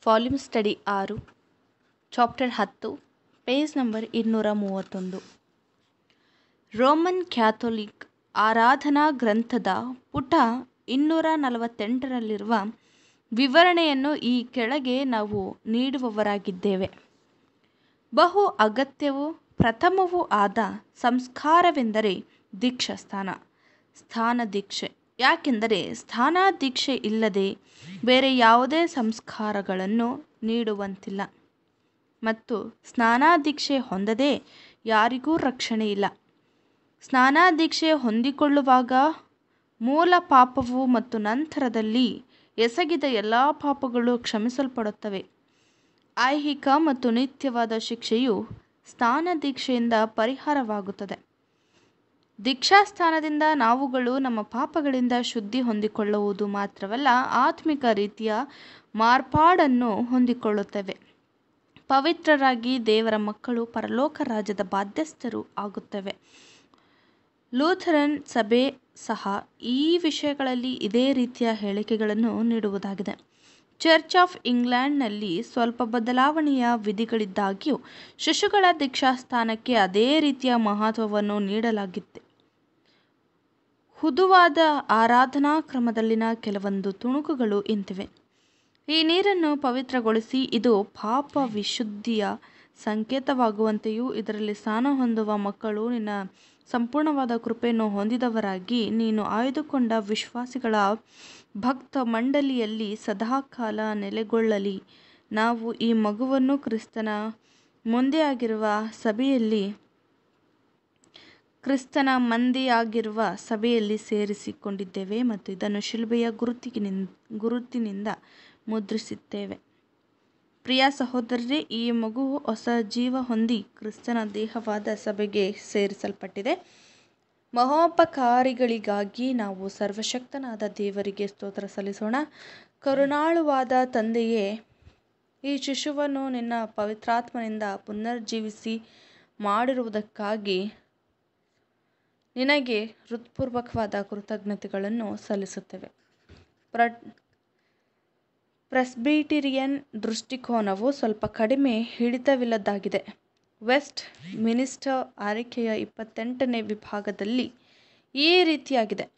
Volume study ಆರು chapter ಹತ್ತು page number ಇನ್ನೂರ ಮೂವತ್ತೊಂದು ರೋಮನ್ ಕ್ಯಾಥೋಲಿಕ್ ಆರಾಧನಾ ಗ್ರಂಥದ ಪುಟ ಇನ್ನೂರ ನಲವತ್ತೆಂಟರಲ್ಲಿರುವ ವಿವರಣೆಯನ್ನು ಈ ಕೆಳಗೆ ನಾವು ನೀಡುವವರಾಗಿದ್ದೇವೆ ಬಹು ಅಗತ್ಯವೂ ಪ್ರಥಮವೂ ಆದ ಸಂಸ್ಕಾರವೆಂದರೆ ದೀಕ್ಷಾಸ್ಥಾನ ಸ್ಥಾನ ದೀಕ್ಷೆ ಯಾಕೆಂದರೆ ಸ್ಥಾನ ದೀಕ್ಷೆ ಇಲ್ಲದೆ ಬೇರೆ ಯಾವುದೇ ಸಂಸ್ಕಾರಗಳನ್ನು ನೀಡುವಂತಿಲ್ಲ ಮತ್ತು ಸ್ನಾನಾದೀಕ್ಷೆ ಹೊಂದದೆ ಯಾರಿಗೂ ರಕ್ಷಣೆ ಇಲ್ಲ ಸ್ನಾನಾದೀಕ್ಷೆ ಹೊಂದಿಕೊಳ್ಳುವಾಗ ಮೂಲ ಪಾಪವು ಮತ್ತು ನಂತರದಲ್ಲಿ ಎಸಗಿದ ಎಲ್ಲ ಪಾಪಗಳು ಕ್ಷಮಿಸಲ್ಪಡುತ್ತವೆ ಐಹಿಕ ಮತ್ತು ನಿತ್ಯವಾದ ಶಿಕ್ಷೆಯು ಸ್ನಾನದೀಕ್ಷೆಯಿಂದ ಪರಿಹಾರವಾಗುತ್ತದೆ ದೀಕ್ಷಾಸ್ಥಾನದಿಂದ ನಾವುಗಳು ನಮ್ಮ ಪಾಪಗಳಿಂದ ಶುದ್ಧಿ ಹೊಂದಿಕೊಳ್ಳುವುದು ಮಾತ್ರವಲ್ಲ ಆತ್ಮಿಕ ರೀತಿಯ ಮಾರ್ಪಾಡನ್ನು ಹೊಂದಿಕೊಳ್ಳುತ್ತೇವೆ ಪವಿತ್ರರಾಗಿ ದೇವರ ಮಕ್ಕಳು ಪರಲೋಕ ರಾಜ್ಯದ ಬಾಧ್ಯಸ್ಥರು ಆಗುತ್ತವೆ ಲೂಥರನ್ ಸಭೆ ಸಹ ಈ ವಿಷಯಗಳಲ್ಲಿ ಇದೇ ರೀತಿಯ ಹೇಳಿಕೆಗಳನ್ನು ನೀಡುವುದಾಗಿದೆ ಚರ್ಚ್ ಆಫ್ ಇಂಗ್ಲೆಂಡ್ನಲ್ಲಿ ಸ್ವಲ್ಪ ಬದಲಾವಣೆಯ ವಿಧಿಗಳಿದ್ದಾಗ್ಯೂ ಶಿಶುಗಳ ದೀಕ್ಷಾಸ್ಥಾನಕ್ಕೆ ಅದೇ ರೀತಿಯ ಮಹತ್ವವನ್ನು ನೀಡಲಾಗಿತ್ತು ಹುದುವಾದ ಆರಾಧನಾ ಕ್ರಮದಲ್ಲಿನ ಕೆಲವೊಂದು ತುಣುಕುಗಳು ಇಂತಿವೆ ಈ ನೀರನ್ನು ಪವಿತ್ರಗೊಳಿಸಿ ಇದು ಪಾಪ ವಿಶುದ್ಧಿಯ ಸಂಕೇತವಾಗುವಂತೆಯೂ ಇದರಲ್ಲಿ ಸ್ನಾನ ಹೊಂದುವ ಮಕ್ಕಳು ನಿನ್ನ ಸಂಪೂರ್ಣವಾದ ಕೃಪೆಯನ್ನು ಹೊಂದಿದವರಾಗಿ ನೀನು ಆಯ್ದುಕೊಂಡ ವಿಶ್ವಾಸಿಗಳ ಭಕ್ತ ಮಂಡಳಿಯಲ್ಲಿ ಸದಾಕಾಲ ನೆಲೆಗೊಳ್ಳಲಿ ನಾವು ಈ ಮಗುವನ್ನು ಕ್ರಿಸ್ತನ ಮುಂದೆಯಾಗಿರುವ ಸಭೆಯಲ್ಲಿ ಕ್ರಿಸ್ತನ ಮಂದೆಯಾಗಿರುವ ಸಭೆಯಲ್ಲಿ ಸೇರಿಸಿಕೊಂಡಿದ್ದೇವೆ ಮತ್ತು ಇದನ್ನು ಶಿಲುಬೆಯ ಗುರುತಿನಿಂದ ಗುರುತಿನಿಂದ ಮುದ್ರಿಸುತ್ತೇವೆ ಪ್ರಿಯ ಸಹೋದರರೇ ಈ ಮಗುವು ಹೊಸ ಜೀವ ಹೊಂದಿ ಕ್ರಿಸ್ತನ ದೇಹವಾದ ಸಭೆಗೆ ಸೇರಿಸಲ್ಪಟ್ಟಿದೆ ಮಹೋಪಕಾರಿಗಳಿಗಾಗಿ ನಾವು ಸರ್ವಶಕ್ತನಾದ ದೇವರಿಗೆ ಸ್ತೋತ್ರ ಸಲ್ಲಿಸೋಣ ಕರುಣಾಳುವಾದ ತಂದೆಯೇ ಈ ಶಿಶುವನ್ನು ನಿನ್ನ ಪವಿತ್ರಾತ್ಮನಿಂದ ಪುನರ್ಜೀವಿಸಿ ಮಾಡಿರುವುದಕ್ಕಾಗಿ ನಿನಗೆ ಹೃತ್ಪೂರ್ವಕವಾದ ಕೃತಜ್ಞತೆಗಳನ್ನು ಸಲ್ಲಿಸುತ್ತೇವೆ ಪ್ರ ಪ್ರೆಸ್ಬಿಟಿರಿಯನ್ ದೃಷ್ಟಿಕೋನವು ಸ್ವಲ್ಪ ಕಡಿಮೆ ಹಿಡಿತವಿಲ್ಲದಾಗಿದೆ ವೆಸ್ಟ್ ಮಿನಿಸ್ಟರ್ ಆರೈಕೆಯ ಇಪ್ಪತ್ತೆಂಟನೇ ವಿಭಾಗದಲ್ಲಿ ಈ ರೀತಿಯಾಗಿದೆ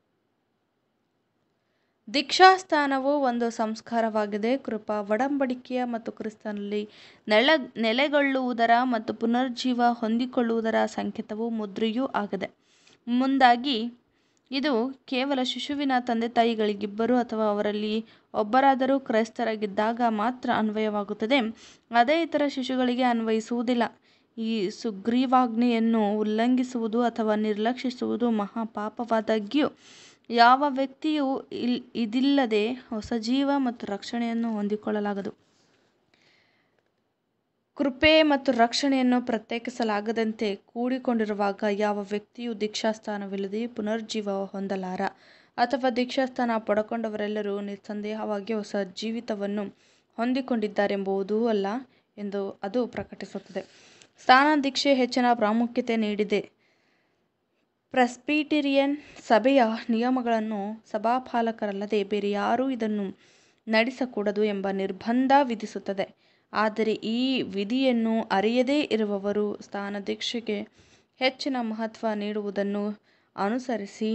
ದೀಕ್ಷಾಸ್ಥಾನವು ಒಂದು ಸಂಸ್ಕಾರವಾಗಿದೆ ಕೃಪಾ ಒಡಂಬಡಿಕೆಯ ಮತ್ತು ಕ್ರಿಸ್ತನಲ್ಲಿ ನೆಲ ನೆಲೆಗೊಳ್ಳುವುದರ ಮತ್ತು ಪುನರ್ಜೀವ ಹೊಂದಿಕೊಳ್ಳುವುದರ ಸಂಕೇತವೂ ಮುದ್ರೆಯೂ ಆಗಿದೆ ಮುಂದಾಗಿ ಇದು ಕೇವಲ ಶಿಶುವಿನ ತಂದೆ ತಾಯಿಗಳಿಗಿಬ್ಬರು ಅಥವಾ ಅವರಲ್ಲಿ ಒಬ್ಬರಾದರೂ ಕ್ರೈಸ್ತರಾಗಿದ್ದಾಗ ಮಾತ್ರ ಅನ್ವಯವಾಗುತ್ತದೆ ಅದೇ ಇತರ ಶಿಶುಗಳಿಗೆ ಅನ್ವಯಿಸುವುದಿಲ್ಲ ಈ ಸುಗ್ರೀವಾಜ್ಞೆಯನ್ನು ಉಲ್ಲಂಘಿಸುವುದು ಅಥವಾ ನಿರ್ಲಕ್ಷಿಸುವುದು ಮಹಾಪಾಪವಾದಾಗ್ಯೂ ಯಾವ ವ್ಯಕ್ತಿಯೂ ಇಲ್ ಇದಿಲ್ಲದೆ ಹೊಸ ಜೀವ ಮತ್ತು ರಕ್ಷಣೆಯನ್ನು ಹೊಂದಿಕೊಳ್ಳಲಾಗದು ಕೃಪೆ ಮತ್ತು ರಕ್ಷಣೆಯನ್ನು ಪ್ರತ್ಯೇಕಿಸಲಾಗದಂತೆ ಕೂಡಿಕೊಂಡಿರುವಾಗ ಯಾವ ವ್ಯಕ್ತಿಯೂ ದೀಕ್ಷಾಸ್ಥಾನವಿಲ್ಲದೆ ಪುನರ್ಜೀವ ಹೊಂದಲಾರ ಅಥವಾ ದೀಕ್ಷಾಸ್ಥಾನ ಪಡ್ಕೊಂಡವರೆಲ್ಲರೂ ನಿಸ್ಸಂದೇಹವಾಗಿ ಹೊಸ ಜೀವಿತವನ್ನು ಹೊಂದಿಕೊಂಡಿದ್ದಾರೆಂಬುದೂ ಅಲ್ಲ ಎಂದು ಅದು ಪ್ರಕಟಿಸುತ್ತದೆ ಸ್ನಾನ ದೀಕ್ಷೆ ಹೆಚ್ಚಿನ ಪ್ರಾಮುಖ್ಯತೆ ನೀಡಿದೆ ಪ್ರೆಸ್ಬಿಟಿರಿಯನ್ ಸಭೆಯ ನಿಯಮಗಳನ್ನು ಸಭಾಪಾಲಕರಲ್ಲದೆ ಬೇರೆ ಯಾರೂ ಇದನ್ನು ನಡೆಸಕೂಡದು ಎಂಬ ನಿರ್ಬಂಧ ವಿಧಿಸುತ್ತದೆ ಆದರೆ ಈ ವಿಧಿಯನ್ನು ಅರಿಯದೇ ಇರುವವರು ಸ್ನಾನದೀಕ್ಷೆಗೆ ಹೆಚ್ಚಿನ ಮಹತ್ವ ನೀಡುವುದನ್ನು ಅನುಸರಿಸಿ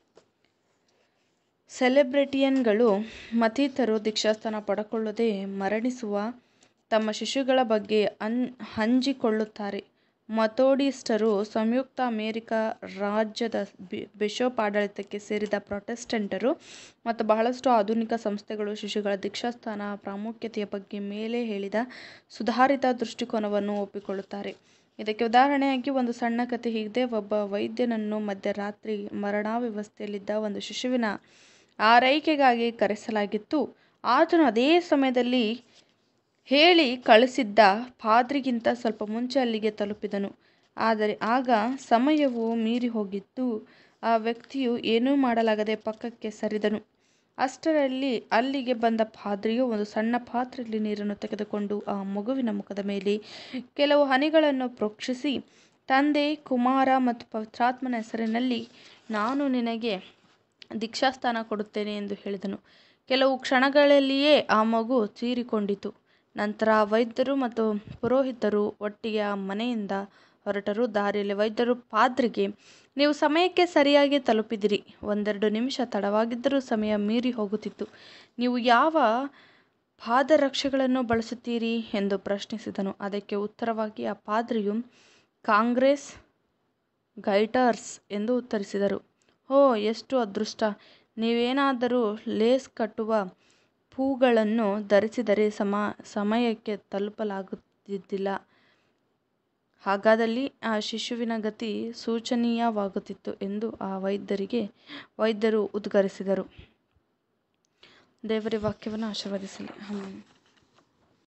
ಸೆಲೆಬ್ರಿಟಿಯನ್ಗಳು ಮತ್ತಿತರರು ದೀಕ್ಷಾಸ್ಥಾನ ಪಡಕೊಳ್ಳದೆ ಮರಣಿಸುವ ತಮ್ಮ ಶಿಶುಗಳ ಬಗ್ಗೆ ಅನ್ ಹಂಚಿಕೊಳ್ಳುತ್ತಾರೆ ಮಥೋಡಿಸ್ಟರು ಸಂಯುಕ್ತ ಅಮೆರಿಕ ರಾಜ್ಯದ ಬಿಷಪ್ ಆಡಳಿತಕ್ಕೆ ಸೇರಿದ ಪ್ರೊಟೆಸ್ಟೆಂಟರು ಮತ್ತು ಬಹಳಷ್ಟು ಆಧುನಿಕ ಸಂಸ್ಥೆಗಳು ಶಿಶುಗಳ ದೀಕ್ಷಾಸ್ಥಾನ ಪ್ರಾಮುಖ್ಯತೆಯ ಬಗ್ಗೆ ಮೇಲೆ ಹೇಳಿದ ಸುಧಾರಿತ ದೃಷ್ಟಿಕೋನವನ್ನು ಒಪ್ಪಿಕೊಳ್ಳುತ್ತಾರೆ ಇದಕ್ಕೆ ಉದಾಹರಣೆಯಾಗಿ ಒಂದು ಸಣ್ಣ ಕಥೆ ಹೀಗಿದೆ ಒಬ್ಬ ವೈದ್ಯನನ್ನು ಮಧ್ಯರಾತ್ರಿ ಮರಣಾವಸ್ಥೆಯಲ್ಲಿದ್ದ ಒಂದು ಶಿಶುವಿನ ಆರೈಕೆಗಾಗಿ ಕರೆಸಲಾಗಿತ್ತು ಆತನು ಅದೇ ಸಮಯದಲ್ಲಿ ಹೇಳಿ ಕಳಿಸಿದ್ದ ಪಾದ್ರಿಗಿಂತ ಸ್ವಲ್ಪ ಮುಂಚೆ ಅಲ್ಲಿಗೆ ತಲುಪಿದನು ಆದರೆ ಆಗ ಸಮಯವು ಮೀರಿ ಹೋಗಿದ್ದು ಆ ವ್ಯಕ್ತಿಯು ಏನೂ ಮಾಡಲಾಗದೆ ಪಕ್ಕಕ್ಕೆ ಸರಿದನು ಅಷ್ಟರಲ್ಲಿ ಅಲ್ಲಿಗೆ ಬಂದ ಪಾದ್ರಿಯು ಒಂದು ಸಣ್ಣ ಪಾತ್ರೆಯಲ್ಲಿ ನೀರನ್ನು ತೆಗೆದುಕೊಂಡು ಆ ಮಗುವಿನ ಮುಖದ ಮೇಲೆ ಕೆಲವು ಹನಿಗಳನ್ನು ಪ್ರೋಕ್ಷಿಸಿ ತಂದೆ ಕುಮಾರ ಮತ್ತು ಪವಿತ್ರಾತ್ಮನ ಹೆಸರಿನಲ್ಲಿ ನಾನು ನಿನಗೆ ದೀಕ್ಷಾಸ್ಥಾನ ಕೊಡುತ್ತೇನೆ ಎಂದು ಹೇಳಿದನು ಕೆಲವು ಕ್ಷಣಗಳಲ್ಲಿಯೇ ಆ ಮಗು ತೀರಿಕೊಂಡಿತು. ನಂತರ ವೈದ್ಯರು ಮತ್ತು ಪುರೋಹಿತರು ಒಟ್ಟಿಗೆ ಆ ಮನೆಯಿಂದ ಹೊರಟರು. ದಾರಿಯಲ್ಲಿ ವೈದ್ಯರು ಪಾದ್ರಿಗೆ, ನೀವು ಸಮಯಕ್ಕೆ ಸರಿಯಾಗಿ ತಲುಪಿದಿರಿ. ಒಂದೆರಡು ನಿಮಿಷ ತಡವಾಗಿದ್ದರೂ ಸಮಯ ಮೀರಿ ಹೋಗುತ್ತಿತ್ತು. ನೀವು ಯಾವ ಪಾದರಕ್ಷೆಗಳನ್ನು ಬಳಸುತ್ತೀರಿ ಎಂದು ಪ್ರಶ್ನಿಸಿದನು. ಅದಕ್ಕೆ ಉತ್ತರವಾಗಿ ಆ ಪಾದ್ರಿಯು, ಕಾಂಗ್ರೆಸ್ ಗೈಟರ್ಸ್ ಎಂದು ಉತ್ತರಿಸಿದರು. ಓಹ್, ಎಷ್ಟು ಅದೃಷ್ಟ. ನೀವೇನಾದರೂ ಲೇಸ್ ಕಟ್ಟುವ ಶೂಗಳನ್ನು ಧರಿಸಿದ್ದರೆ ಸಮಯಕ್ಕೆ ತಲುಪಲಾಗುತ್ತಿದ್ದಿಲ್ಲ. ಹಾಗಾದಲ್ಲಿ ಆ ಶಿಶುವಿನ ಗತಿ ಶೋಚನೀಯವಾಗುತ್ತಿತ್ತು ಎಂದು ಆ ವೈದ್ಯರು ಉದ್ಗರಿಸಿದರು. ದೇವರೇ ವಾಕ್ಯವನ್ನು ಆಶೀರ್ವದಿಸಲಿ. ಆಮೆನ್.